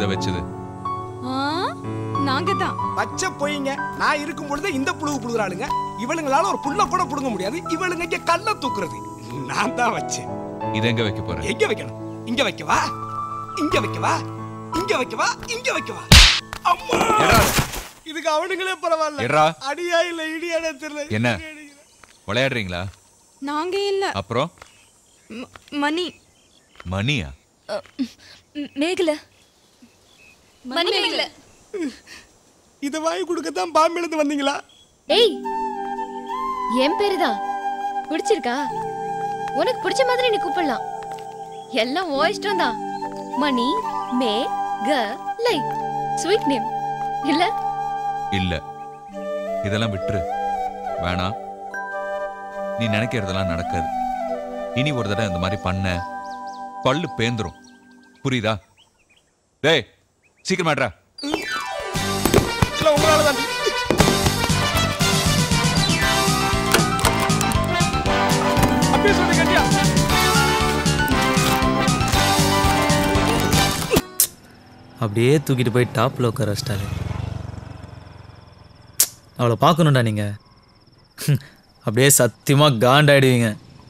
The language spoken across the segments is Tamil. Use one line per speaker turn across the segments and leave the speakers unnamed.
இதை வச்சது
நாங்க தான்
பச்சை பொய்ங்க நான் இருக்கும் பொழுது இந்த புழுகு புழுகுறாளுங்க இவளுங்களால ஒரு புள்ள கூட புடுங்க முடியாது இவளுங்க இங்க கல்ல தூக்குறது நான் தான் வச்சேன்
இதை எங்க வைக்க போறேன்
எங்க வைக்கணும் இங்க வைக்கவா இங்க வைக்கவா இங்க வைக்கவா இங்க வைக்கவா அம்மா இதுக்கு அவனுங்களே பரவாயில்ல
எட்ரா.
அடியா இல்ல இடியாடா தெரியல
என்ன விளையாடுறீங்களா
நாங்க இல்ல
அப்புறம்
ம- மணி
மணியா
மேகல மணி மேகல
இத வாங்கி கொடுக்கத்தான் பாம்பிலிருந்து வந்தீங்களா
ஏய் என் பேருதான் பிடிச்சிருக்கா உனக்கு பிடிச்ச மாதிரி நீ கூப்பிடலாம் எல்லாம் உன் இஷ்டம் தான் மணி மே க லை ஸ்வீட் நேம் இல்ல
இல்ல இதெல்லாம் விட்டுரு வேணாம் நீ நினைக்கிறதெல்லாம் நடக்காது இனி ஒரு தடவை இந்த மாதிரி பண்ண பல்லு பேந்துரும் புரியுதா டேய் சீக்கிரமாட்ரா
இல்ல உங்களால தான் அப்படியே சொல்லி கட்டியா
அப்படியே தூக்கிட்டு போய் டாப்பில் உட்கார வச்சிட்டாரு அவளை பார்க்கணும்டா நீங்கள் அப்படியே சத்தியமாக காண்டாயிடுவீங்க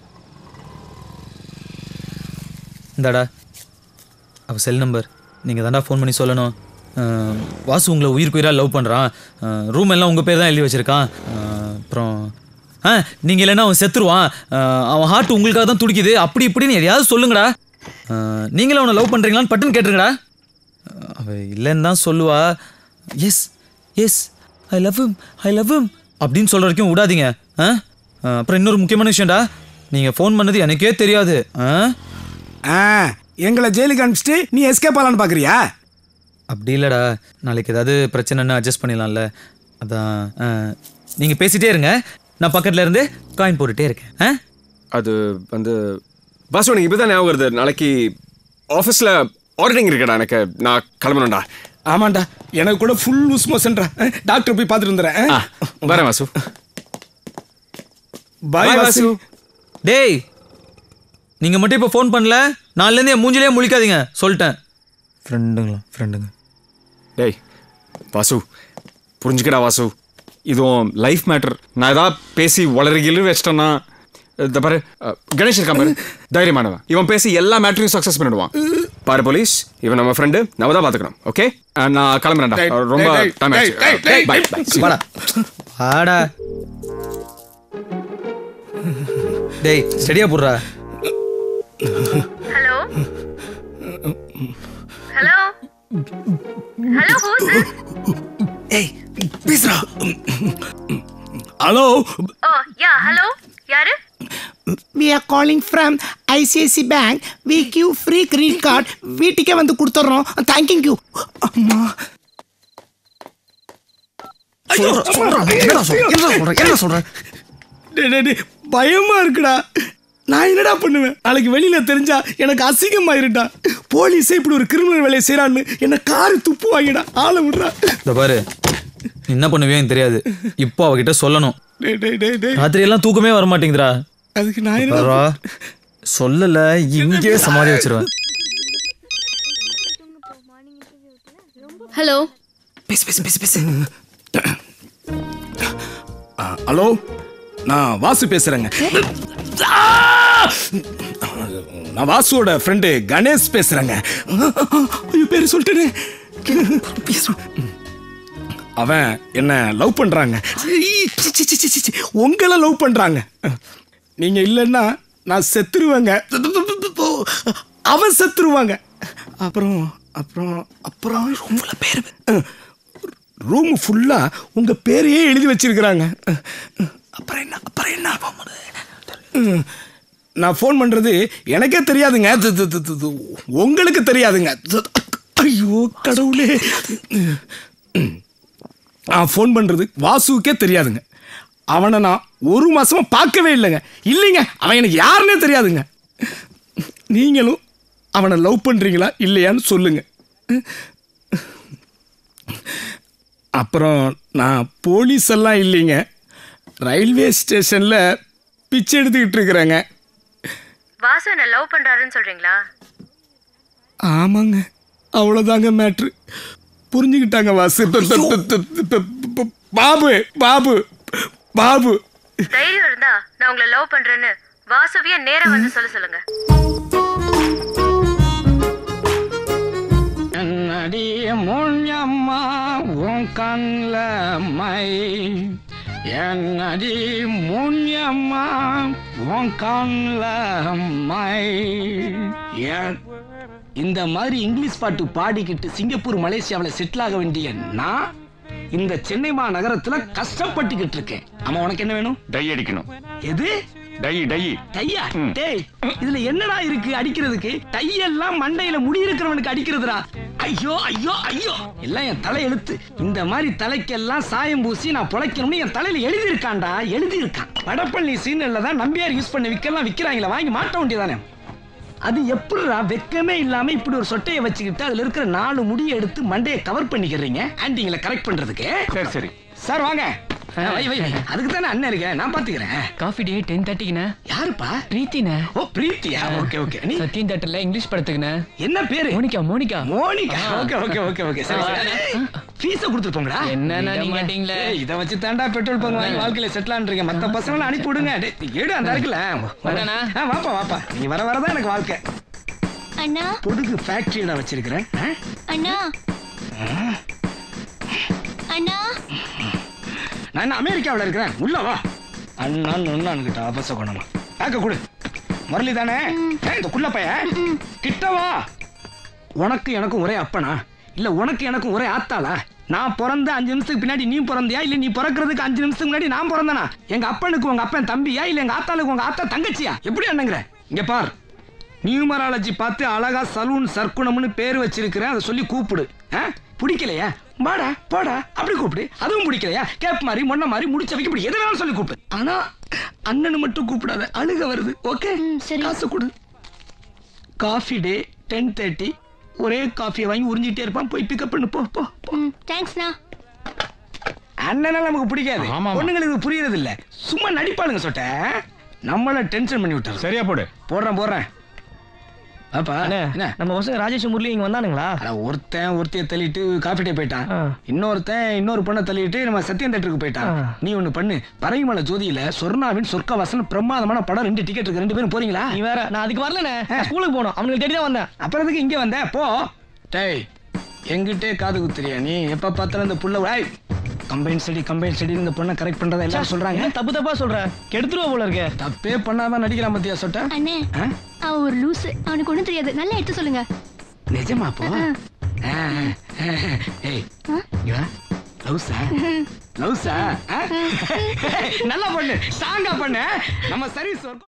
இந்தாடா அவள் செல் நம்பர் நீங்கள் தாண்டா ஃபோன் பண்ணி சொல்லணும் அஹ், வாசு உங்களை உயிருக்கு உயிராக லவ் பண்ணுறான் ரூம் எல்லாம் உங்கள் பேர் தான் எழுதி வச்சுருக்கான் அப்புறம் ஆ நீங்கள் இல்லைன்னா அவன் செத்துருவான் அஹ், அவன் ஹார்ட் உங்களுக்காக தான் துடிக்குது அப்படி இப்படின்னு எதையாவது சொல்லுங்கடா அஹ், நீங்களும் அவனை லவ் பண்ணுறீங்களான்னு பட்டுன்னு கேட்டுருங்கடா அவ இல்லைன்னு தான் சொல்லுவா yes yes I love him I love him அப்படின்னு சொல்கிற வரைக்கும் விடாதீங்க ஆ ஆ, அப்புறம் இன்னொரு முக்கியமான விஷயம்டா நீங்கள் ஃபோன் பண்ணது எனக்கே தெரியாது ஆ
ஆ எங்களை ஜெயிலுக்கு அனுப்பிச்சிட்டு நீ எஸ்கேப் ஆகலான்னு பாக்குறியா
அப்படி இல்லைடா நாளைக்கு ஏதாவது பிரச்சனைன்னு அட்ஜஸ்ட் பண்ணிடலாம்ல அதான் நீங்கள் பேசிட்டே இருங்க நான் பக்கத்தில் இருந்து காயின் போட்டுட்டே இருக்கேன் ஆ
அது வந்து பாஸ் உனக்கு இப்பதான் ஞாபகம் வருது நாளைக்கு ஆஃபீஸில் ஆடிட்டிங் இருக்கடா எனக்கு நான் கிளம்பணும்டா
ஆமாண்டா எனக்கு கூட ஃபுல் லூஸ் மோஷன்டா டாக்டர் போய் பார்த்துட்டு வந்துடுறேன்
வரேன் வாசு
பாய்
Bye,
வாசு
வாசு.
டேய் நீங்கள் மட்டும் இப்போ ஃபோன் பண்ணல நாலுலேருந்து என் மூஞ்சிலே முழிக்காதீங்க சொல்லிட்டேன் ஃப்ரெண்டுங்களா ஃப்ரெண்டுங்க
டேய் வாசு புரிஞ்சுக்கடா வாசு இதுவும் லைஃப் மேட்டர் நான் ஏதாவது பேசி வளருகிலும் வச்சிட்டேன்னா இந்த பாரு அஹ், கணேஷ் இருக்கான் பாரு தைரியமானவன் இவன் பேசி எல்லா மேட்டரையும் சக்ஸஸ் பண்ணிடுவான் பாரு போலீஸ் இவன் நம்ம ஃப்ரெண்டு நம்ம தான் பார்த்துக்கணும் ஓகே நான் கிளம்புறேன்டா
டேய்,
ரொம்ப
டேய்,
டைம்
டேய், டேய்,
ஆயிடுச்சு
டேய்,
பை
டேய்,
வாடா வாடா டேய் ஸ்டெடியா போடுறா
ஹலோ ஹலோ ஹலோ ஹூஸ்
ஏய் பேசுறா ஹலோ
ஓ யா ஹலோ யாரு
we are calling from ICICI bank we give free credit card வீட்டுக்கே வந்து கொடுத்துட்றோம் தேங்க்யூ யூ அம்மா
டேய், டேய், டேய், பயமா இருக்குடா நான் என்னடா பண்ணுவேன் நாளைக்கு வெளியில தெரிஞ்சா எனக்கு அசிங்கமாயிருட்டா போலீஸே இப்படி ஒரு கிரிமினல் வேலையை செய்யறான்னு என்ன காரு துப்பு வாங்கிடா ஆளை விடுறா
இந்த பாரு நீ என்ன பண்ணுவியோ எனக்கு தெரியாது இப்போ அவகிட்ட சொல்லணும்
டேய், டேய், டேய், டேய்.
ராத்திரி எல்லாம் தூக்கமே வர மாட்டேங்குதுடா
அதுக்கு நான் என்ன
பாரா சொல்லல இங்கே சமாதி வச்சிருவேன்
ஹலோ
பேசு பேசு பேசு பேசு ஆ, ஹலோ நான் வாசு பேசுறேங்க ஆ! நான் வாசுவோட ஃப்ரெண்டு கணேஷ் பேசுறேங்க ஐயோ பேர் சொல்லிட்டேனே பேசு அவன் என்ன லவ் பண்றாங்க E, C, C, C, C, C. உங்களை லவ் பண்றாங்க நீங்க இல்லைன்னா நான் செத்துருவேங்க அவன் செத்துருவாங்க அப்புறம் அப்புறம் அப்புறம் ரூம்ல பேர் ரூம் ஃபுல்லா உங்க பேரையே எழுதி வச்சிருக்கிறாங்க அப்புறம் என்ன அப்புறம் என்ன ம், நான் ஃபோன் பண்றது எனக்கே தெரியாதுங்க து- து- து- து- து. உங்களுக்கு தெரியாதுங்க து- ஐயோ கடவுளே நான் ஃபோன் பண்றது வாசுவுக்கே தெரியாதுங்க அவனை நான் ஒரு மாசமா பார்க்கவே இல்லைங்க இல்லைங்க அவன் எனக்கு யாருன்னே தெரியாதுங்க நீங்களும் அவனை லவ் பண்றீங்களா இல்லையான்னு சொல்லுங்க அப்புறம் நான் போலீஸ் எல்லாம் இல்லைங்க ரயில்வே ஸ்டேஷன்ல பிச்சை எடுத்துக்கிட்டு இருக்கிறேங்க
வாசு என்ன லவ் பண்றாருன்னு சொல்றீங்களா
ஆமாங்க அவ்வளோதாங்க மேட்ரு புரிஞ்சுக்கிட்டாங்க வாசு ப- ப- ப- ப- ப- ப- பாபு பாபு பாபு
தைரியம் இருந்தா நான் உங்களை லவ் பண்றேன்னு வாசுவிய நேரா வந்து சொல்ல சொல்லுங்க
என்னடி முன்யம்மா உன் கண்ல மை என்னடி முன்யம்மா உன் கண்ல மை ஏன் இந்த மாதிரி இங்கிலீஷ் பாட்டு பாடிக்கிட்டு சிங்கப்பூர் மலேசியாவில் செட்டில் ஆக வேண்டிய நான் இந்த சென்னை மாநகரத்துல கஷ்டப்பட்டுக்கிட்டு இருக்கேன் ஆமா உனக்கு என்ன வேணும்
டை அடிக்கணும்
எது
டை டை
டையா டேய் இதுல என்னடா இருக்கு அடிக்கிறதுக்கு டையெல்லாம் மண்டையில முடி இருக்கிறவனுக்கு அடிக்கிறதுடா ஐயோ ஐயோ ஐயோ எல்லாம் என் தலை எழுத்து இந்த மாதிரி தலைக்கெல்லாம் சாயம் பூசி நான் பொழைக்கணும்னு என் தலையில எழுதி இருக்கான்டா எழுதி இருக்கான் வடப்பள்ளி சீனல்ல தான் நம்பியார் யூஸ் பண்ண விக்கலாம் விக்கிறாங்களா வாங்கி மாட்ட வேண்டியதானே அது எப்படிடா வெக்கமே இல்லாம இப்படி ஒரு சொட்டையை வச்சுக்கிட்டு அதுல இருக்கிற நாலு முடியை எடுத்து மண்டையை கவர் பண்ணிக்கிறீங்க ஆன்டிங்களை கரெக்ட் பண்றதுக்கு
சரி சரி
சார் வாங்க வை வை வை. அதுக்கு தானே அண்ணன் இருக்கேன் நான் பாத்துக்கிறேன்
காஃபி டே டென் தேர்ட்டிக்குண்ணே
யாருப்பா
பிரீத்திண்ணே
ஓ பிரீத்தியா ஓகே ஓகே நீ
சத்யம் தேட்டர்ல இங்கிலீஷ் படத்துக்குண்ணே
என்ன பேரு
Monica Monica
Monica okay okay okay okay சரி சரி ஃபீஸ கொடுத்துட்டு போங்கடா
என்னண்ணா நீங்க மாட்டீங்களே
ஏய், இத வச்சு தாண்டா பெட்ரோல் பங்கு வாங்கி வாழ்க்கையில செட்டில் ஆன்றீங்க மத்த பசங்களை அனுப்பி விடுங்க டேய், ஏடு அந்த இருக்குல்ல
வரேனா?
ஆ, வாப்பா வாப்பா நீ வர வரதான் எனக்கு வாழ்க்கை
அண்ணா
பொடுகு ஃபேக்டரியில வச்சிருக்கிறேன் ஆ?
அண்ணா அண்ணா
நான் என்ன அமெரிக்காவுல இருக்கிறேன் உள்ள வா அண்ணான்னு ஒண்ணானுக்கிட்ட அபச குணமா பேக்க கொடு முரளி தானே ஏய், இந்த குள்ள பைய கிட்ட வா உனக்கு எனக்கும் ஒரே அப்பனா இல்ல உனக்கு எனக்கும் ஒரே ஆத்தாளா நான் பிறந்த அஞ்சு நிமிஷத்துக்கு பின்னாடி நீ பிறந்தியா இல்ல நீ பிறக்கிறதுக்கு அஞ்சு நிமிஷத்துக்கு முன்னாடி நான் பிறந்தனா எங்க அப்பனுக்கு உங்க அப்பன் தம்பியா இல்ல எங்க ஆத்தாளுக்கு உங்க ஆத்தா தங்கச்சியா எப்படி அண்ணங்கிற இங்க பார் நியூமராலஜி பார்த்து அழகா சலூன் சர்க்குணம்னு பேர் வச்சிருக்கிறேன் அதை சொல்லி கூப்பிடு ஆ? பிடிக்கலையா வாடா போடா அப்படி கூப்பிடு அதுவும் பிடிக்கலையா கேப் மாதிரி மொன்ன மாதிரி முடிச்ச வைக்க இப்படி எதை வேணாலும் சொல்லி கூப்பிடு ஆனா அண்ணனு மட்டும் கூப்பிடாத அழுக வருது ஓகே
ம், சரி.
காசு கொடு காஃபி டே டென் தேர்ட்டி ஒரே காஃபியை வாங்கி உறிஞ்சிட்டே இருப்பான் போய் பிக்கப் பண்ணு போ போ போ.
ம் தேங்க்ஸ்ண்ணா
அண்ணனால நமக்கு பிடிக்காது பொண்ணுங்களுக்கு புரியறது இல்ல சும்மா நடிப்பாளுங்க சொட்ட நம்மள டென்ஷன் பண்ணி விட்டாரு
சரியா போடு
போடுறேன் போடுறேன் அப்பா என்ன
நம்ம பசங்க ராஜேஷ் முரளி இங்க வந்தானுங்களா
அட ஒருத்தன் ஒருத்தைய தள்ளிட்டு காஃபி டே போயிட்டான் இன்னொருத்தன் இன்னொரு பொண்ணை தள்ளிட்டு நம்ம சத்தியம் தேட்டருக்கு போயிட்டான் நீ ஒண்ணு பண்ணு பறவைமலை ஜோதியில சொர்ணாவின் சொர்க்கவாசன் பிரமாதமான படம் ரெண்டு டிக்கெட் இருக்கு ரெண்டு பேரும் போறீங்களா
நீ வேற நான் அதுக்கு வரலண்ணே ஸ்கூலுக்கு போகணும் அவனுக்கு தேடி தான் வந்தேன்
அப்புறம் எதுக்கு இங்க வந்த போ டேய் எங்கிட்டே காது குத்துறியா நீ எப்ப பார்த்தாலும் இந்த புள்ள வாய் கம்பைன் ஸ்டடி கம்பைன் ஸ்டடி இந்த பொண்ணை கரெக்ட் பண்றதா எல்லாரும் சொல்றாங்க
என்ன தப்பு தப்பா சொல்றேன் கெடுத்துருவா போல இருக்கே
தப்பே பண்ணாம நடிக்கலாம் பத்தியா சொட்ட
அண்ணே
ஆ?
அவன் ஒரு லூசு அவனுக்கு ஒண்ணும் தெரியாது நல்லா எடுத்து சொல்லுங்க
நிஜமா போ ஆ, ஆ, ஏய் இங்க வா. லவ்ஸா லவ்ஸா ஆ? நல்லா பண்ணு ஸ்ட்ராங்கா பண்ணு நம்ம சர்வீஸ்